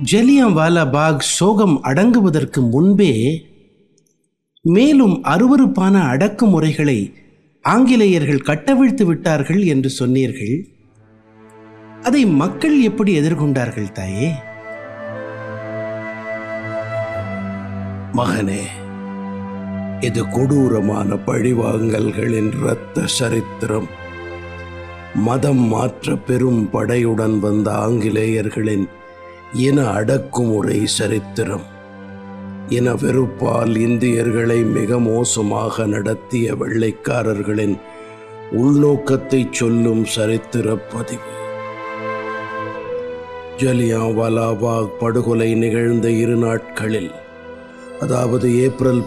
ஜலியான்வாலா பாக் சோகம் அடங்குவதற்கு முன்பே மேலும் அருவருப்பான அடக்குமுறைகளை ஆங்கிலேயர்கள் கட்டவிழ்த்து விட்டார்கள் என்று சொன்னீர்கள் அதை மக்கள் எப்படி எதிர்கொண்டார்கள் தாயே மகனே இது கொடூரமான பழிவாங்கல்களின் இரத்த சரித்திரம் மதம் மாற்ற பெரும் படையுடன் வந்த ஆங்கிலேயர்களின் இன அடக்குமுறை சரித்திரம் இன வெறுப்பால் இந்தியர்களை மிக மோசமாக நடத்திய வெள்ளைக்காரர்களின் உள்நோக்கத்தை சொல்லும் சரித்திர பதிவு ஜலியான்வாலா பாக் படுகொலை நிகழ்ந்த இரு நாட்களில் அதாவது ஏப்ரல்